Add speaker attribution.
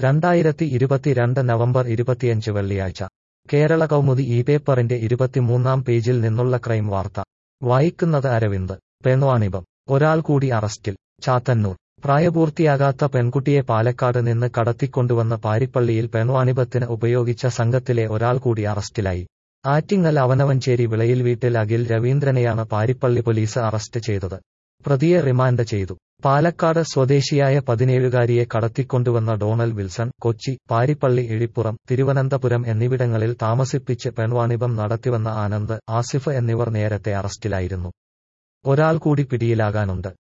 Speaker 1: രണ്ടായിരത്തി ഇരുപത്തിരണ്ട് നവംബർ ഇരുപത്തിയഞ്ച് വെള്ളിയാഴ്ച കേരള കൗമുദി ഈ പേപ്പറിന്റെ ഇരുപത്തിമൂന്നാം പേജിൽ നിന്നുള്ള ക്രൈം വാർത്ത വായിക്കുന്നത് അരവിന്ദ് പെൺവാണിഭം ഒരാൾ കൂടി അറസ്റ്റിൽ ചാത്തന്നൂർ പ്രായപൂർത്തിയാകാത്ത പെൺകുട്ടിയെ പാലക്കാട് നിന്ന് കടത്തിക്കൊണ്ടുവന്ന പാരിപ്പള്ളിയിൽ പെൺവാണിഭത്തിന് ഉപയോഗിച്ച സംഘത്തിലെ ഒരാൾ കൂടി അറസ്റ്റിലായി ആറ്റിങ്ങൽ അവനവഞ്ചേരി വിളയിൽ വീട്ടിൽ അഖിൽ രവീന്ദ്രനെയാണ് പാരിപ്പള്ളി പോലീസ് അറസ്റ്റ് ചെയ്തത് പ്രതിയെ റിമാൻഡ് ചെയ്തു പാലക്കാട് സ്വദേശിയായ പതിനേഴുകാരിയെ കടത്തിക്കൊണ്ടുവന്ന ഡോണൽ വിൽസൺ കൊച്ചി പാരിപ്പള്ളി എഴിപ്പുറം തിരുവനന്തപുരം എന്നിവിടങ്ങളിൽ താമസിപ്പിച്ച് പെൺവാണിഭം നടത്തിവന്ന ആനന്ദ് ആസിഫ് എന്നിവർ നേരത്തെ അറസ്റ്റിലായിരുന്നു ഒരാൾ കൂടി പിടിയിലാകാനുണ്ട്